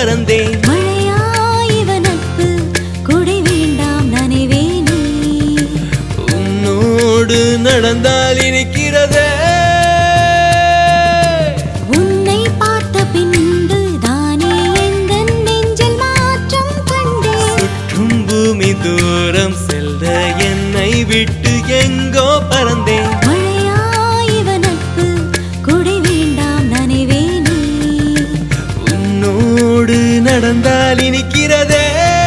பறந்தேன் மழையாயிவ நட்பு கொடை வேண்டாம் நனைவே நீ உன்னோடு நடந்தால் இனிக்கிறதே உன்னை பார்த்த பின்பு தானே எந்தன் நெஞ்சில் மாற்றம் கண்டேன் சுற்றும் பூமி தூரம் செல்ல என்னை விட்டு எங்கோ பறந்தேன் மழையாயிவ நட்பு கொடை வேண்டாம் நனைவே நீ உன்னோடு நடந்தால் இனிக்கிறதே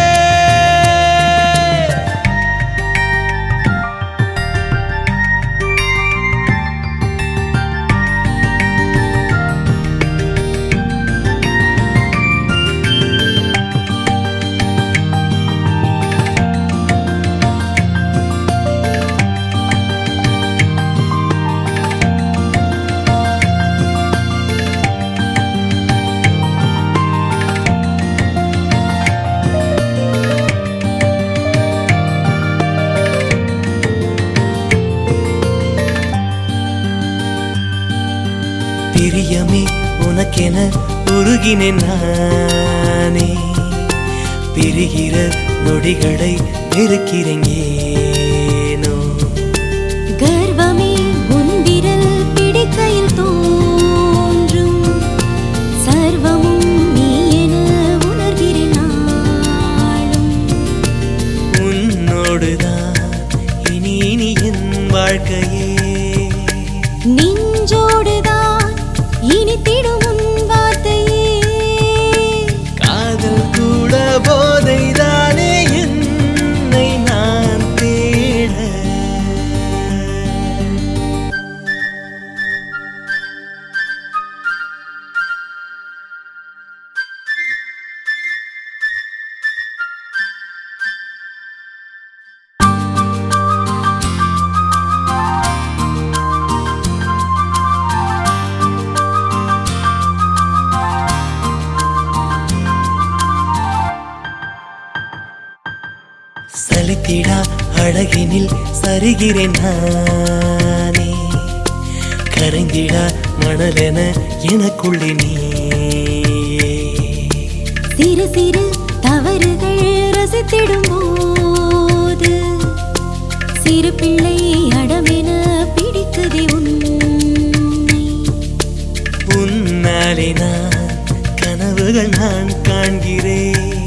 பிரியமே உனக்கென உருகினேன் நானே பிரிகிற நொடிகளை வெறுக்கிறேன் ஏனோ கர்வமே உன் விரல் பிடிக்கையில் தோன்றும் சர்வமும் நீ என உணர்கிறேன் நாளும் உன்னோடுதான் இனி இனி என் வாழ்க்கையே நெஞ்சோடுதான் இனித்திடும் உன் வார்த்தையே காதல் கூட போதைதானே என்னை நான் தேட சலித்திடா அழகினில் சரிகிறேன் நானே கரைந்திடா மணலென எனக்குள்ளே நீயே சிறு சிறு தவறுகள் ரசித்திடும் போது சிறு பிள்ளை அடமென பிடிக்குதே உன்னை உன்னாலே நான் கனவுகள் நான் காண்கிறேன்